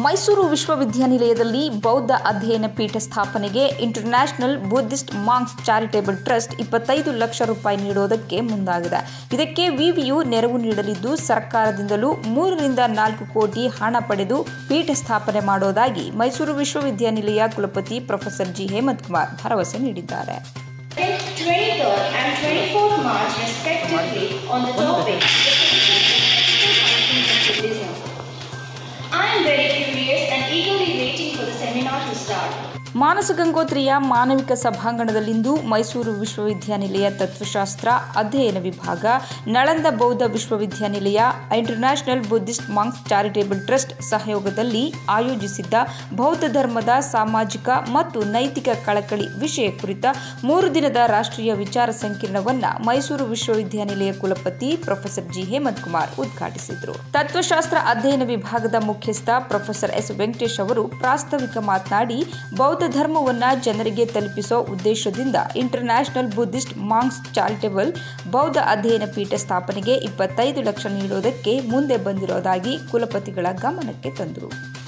ಮೈಸೂರು ವಿಶ್ವವಿದ್ಯಾನಿಲಯದಲ್ಲಿ ಬೌದ್ಧ ಅಧ್ಯಯನ ಪೀಠ ಸ್ಥಾಪನೆಗೆ international Buddhist monks charitable trust ಇಪ್ಪತ್ತೈದು ಲಕ್ಷ ರೂಪಾಯಿ ನೀಡುವುದಕ್ಕೆ ಮುಂದಾಗಿದೆ ಇದಕ್ಕೆ ವಿವಿಯು ನೆರವು ನೀಡಲಿದ್ದು ಸರ್ಕಾರದಿಂದಲೂ ಮೂರರಿಂದ ನಾಲ್ಕು ಕೋಟಿ ಹಣ ಪಡೆದು ಪೀಠ ಸ್ಥಾಪನೆ ಮಾಡುವುದಾಗಿ ಮೈಸೂರು ವಿಶ್ವವಿದ್ಯಾನಿಲಯ ಕುಲಪತಿ ಪ್ರೊಫೆಸರ್ ಜಿ ಹೇಮಂತ್ ಕುಮಾರ್ ಭರವಸೆ ನೀಡಿದ್ದಾರೆ 23rd and 24th March respectively on the topic The Philosophy of Buddhism. I am very curious and eagerly waiting for the seminar to start. ಮಾನಸ ಗಂಗೋತ್ರಿಯ ಮಾನವಿಕ ಸಭಾಂಗಣದಲ್ಲಿಂದು ಮೈಸೂರು ವಿಶ್ವವಿದ್ಯಾನಿಲಯ ತತ್ವಶಾಸ್ತ್ರ ಅಧ್ಯಯನ ವಿಭಾಗ ನಳಂದ ಬೌದ್ಧ ವಿಶ್ವವಿದ್ಯಾನಿಲಯ international Buddhist monks charitable trust ಸಹಯೋಗದಲ್ಲಿ ಆಯೋಜಿಸಿದ್ದ ಬೌದ್ಧ ಧರ್ಮದ ಸಾಮಾಜಿಕ ಮತ್ತು ನೈತಿಕ ಕಳಕಳಿ ವಿಷಯ ಕುರಿತ ಮೂರು ದಿನದ ರಾಷ್ಟ್ರೀಯ ವಿಚಾರ ಸಂಕಿರಣವನ್ನ ಮೈಸೂರು ವಿಶ್ವವಿದ್ಯಾನಿಲಯ ಕುಲಪತಿ ಪ್ರೊಫೆಸರ್ ಜಿ ಹೇಮಂತ್ ಕುಮಾರ್ ಉದ್ಘಾಟಿಸಿದರು ತತ್ವಶಾಸ್ತ್ರ ಅಧ್ಯಯನ ವಿಭಾಗದ ಮುಖ್ಯಸ್ಥ ಪ್ರೊಫೆಸರ್ ಎಸ್ ವೆಂಕಟೇಶ್ ಅವರು ಪ್ರಾಸ್ತಾವಿಕ ಮಾತನಾಡಿ ಬೌದ್ಧ ಧರ್ಮವನ್ನ ಜನರಿಗೆ ತಲುಪಿಸೋ ಉದ್ದೇಶದಿಂದ ಇಂಟರ್ನ್ಯಾಷನಲ್ ಬುದ್ಧಿಸ್ಟ್ ಮಾಂಕ್ಸ್ ಚಾರಿಟೇಬಲ್ ಬೌದ್ಧ ಅಧ್ಯಯನ ಪೀಠ ಸ್ಥಾಪನೆಗೆ ಇಪ್ಪತ್ತೈದು ಲಕ್ಷ ನೀಡುವುದಕ್ಕೆ ಮುಂದೆ ಬಂದಿರೋದಾಗಿ ಕುಲಪತಿಗಳ ಗಮನಕ್ಕೆ ತಂದರು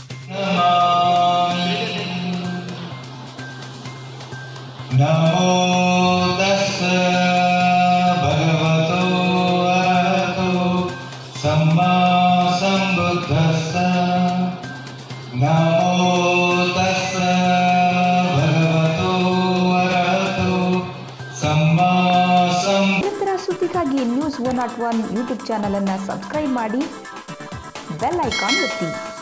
नमो तस्स भगवतो अरहतो सम्मा सम्बुद्धस्स नमो तस्स भगवतो अरहतो सम्मा सम्बुद्धस्स ನಿರಂತರ ಸುದ್ದಿಗಾಗಿ news one naught one YouTube channel ಅನ್ನು ಸಬ್ಸ್ಕ್ರೈಬ್ ಮಾಡಿ ಬೆಲ್ ಐಕಾನ್ ಒತ್ತಿ